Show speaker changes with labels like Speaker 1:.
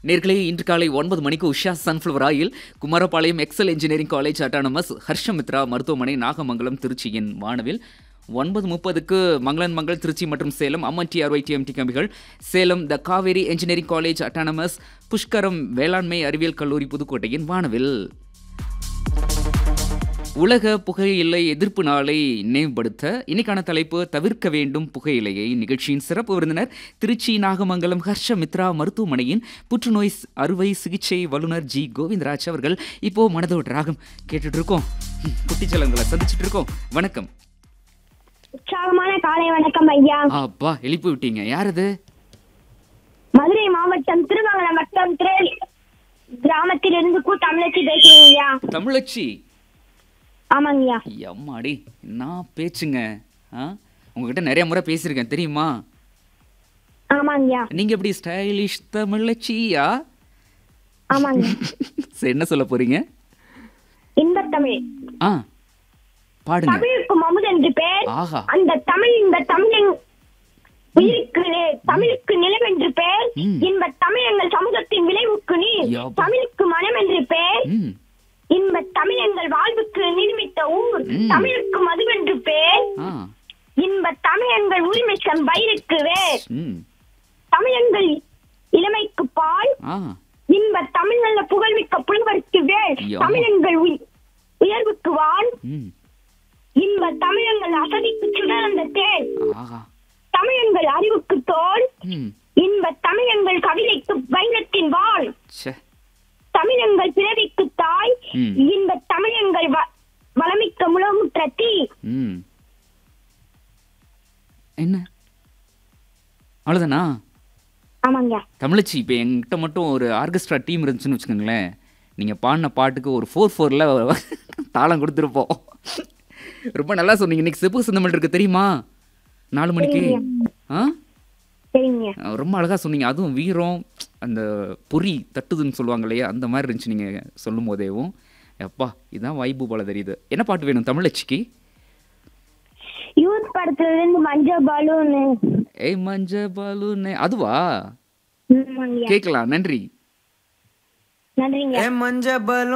Speaker 1: நேர்களே இன்று காலை ஒன்பது மணிக்கு Usha sunflower oil Kumarapalayam Excel engineering college autonomous Harshamitra மருத்துவமனை நாகமங்கலம் திருச்சியின் வானவில் ஒன்பது முப்பதுக்கு மங்களன் மங்கள் திருச்சி மற்றும் சேலம் அம்மன் டிஆர்ஒய் டிஎம்டி கம்பிகள் Salem the Kaveri engineering college autonomous Pushkaram வேளாண்மை அறிவியல் கல்லூரி புதுக்கோட்டையின் வானவில் உலக புகையிலை எதிர்ப்பு நாளை நினைவுபடுத்த இன்னைக்கான தலைப்பு தவிர்க்க வேண்டும் புகையிலையை நிகழ்ச்சியின் சிறப்பு விருந்தினர் திருச்சி நாகமங்கலம் ஹர்ஷமித்ரா மருத்துவமனையின் புற்றுநோய் ஸ்- அறுவை சிகிச்சை வல்லுநர் ஜி கோவிந்தராஜ் அவர்கள் இப்போ மனதோட ராகம் கேட்டுட்டு இருக்கோம் ம், குட்டிச்சலங்களை சந்திச்சிட்டு இருக்கோம் வணக்கம்
Speaker 2: உற்சாகமான காலை வணக்கம் ஐயா
Speaker 1: அப்பா எழுப்பி விட்டீங்க யார் அது
Speaker 2: மதுரை மாவட்டம் திருமங்கலம் வட்டம் திரேல் கிராமத்திலிருந்து கூ தமிழச்சி பேசுறீங்க ஐயா
Speaker 1: தமிழச்சி
Speaker 2: ஆமாங்கய்யா
Speaker 1: அம்மாடி நான் பேச்சுங்க ஆ உங்ககிட்ட நிறைய முறை பேசியிருக்கேன் தெரியுமா
Speaker 2: ஆமாங்கய்யா
Speaker 1: நீங்க எப்படி ஸ்டைலிஷ் தமிழச்சியா
Speaker 2: ஆமாங்க
Speaker 1: சரி என்ன சொல்ல போறீங்க
Speaker 2: இன்பத்தமிழ்
Speaker 1: ஆ பாடுங்க
Speaker 2: தமிழுக்கு அமுது என்று பேர்
Speaker 1: ஆஹா
Speaker 2: அந்த தமிழ் இந்த தமிழின் உயிருக்கு நே- தமிழுக்கு நிலம் என்று பெயர்
Speaker 1: ம்.
Speaker 2: இன்ப தமிழ் எங்கள் சமூகத்தின் விளைவுக்கு நீர்
Speaker 1: யப்பா.
Speaker 2: தமிழுக்கு மனம் என்று பெயர்
Speaker 1: ம்
Speaker 2: இன்ப தமிழ் எங்கள் வாழ்வுக்கு நிர்மித்த ஊர்
Speaker 1: ம்.
Speaker 2: தமிழுக்கு மதுவென்று பேர்
Speaker 1: ஆ
Speaker 2: இன்ப தமிழ் எங்கள் உரிமை சம் வயிறுக்கு வேர்
Speaker 1: ம்
Speaker 2: தமிழங்கள் இளமைக்கு பால்
Speaker 1: ஆ
Speaker 2: இன்ப தமிழ் நல்ல புகழ்மிக்க புலவருக்கு வேல்
Speaker 1: ஐயோ.
Speaker 2: தமிழங்கள் உய்- உயர்வுக்கு வான்
Speaker 1: ம்
Speaker 2: இன்ப தமிழங்கள் அசதிக்கு சுடர்ந்த தேன்
Speaker 1: ஆஹா
Speaker 2: தமிழங்கள் அறிவுக்கு தோல்
Speaker 1: ம்
Speaker 2: இன்ப தமிழங்கள் கவிதைக்கு வைரத்தின் வாள்
Speaker 1: ச்சே
Speaker 2: தமிழங்கள் பிறவிக்கு தாய்
Speaker 1: ம்.
Speaker 2: இன்ப தமிழங்கள் வ- வளமிக்க முழமுற்ற தீ
Speaker 1: ம் என்ன அவ்வளோதானா
Speaker 2: ஆமாங்க
Speaker 1: தமிழச்சி இப்போ என்கிட்ட மட்டும் ஒரு ஆர்கெஸ்ட்ரா டீம் இருந்துச்சுன்னு வச்சுக்கோங்களேன் நீங்கள் பாடின பாட்டுக்கு ஒரு ஃபோர் ஃபோரில் தாளம் கொடுத்துருப்போம் ரொம்ப நல்லா சொன்னீங்க இன்னைக்கு செப்பு சிந்தமல் இருக்கு தெரியுமா நாலு மணிக்கு ஆ
Speaker 2: சரிங்க
Speaker 1: அஹ் ரொம்ப அழகாக சொன்னீங்க அதுவும் வீரம் அந்த பொறி தட்டுதுன்னு சொல்லுவாங்க இல்லையா அந்த மாதிரி இருந்துச்சு நீங்கள் சொல்லும் போதேவும் எப்பா இதுதான் வைப்பு போல தெரியுது என்ன பாட்டு வேணும் தமிழச்சிக்கு
Speaker 2: யூத் படத்துல இருந்து மஞ்ச பலூனு
Speaker 1: ஏய் மஞ்ச பாலுன்னு அதுவா
Speaker 2: ஆமாங்கய்யா.
Speaker 1: கேட்கலாம் நன்றி
Speaker 2: நன்றிங்க
Speaker 3: ஏ மஞ்ச பலூன்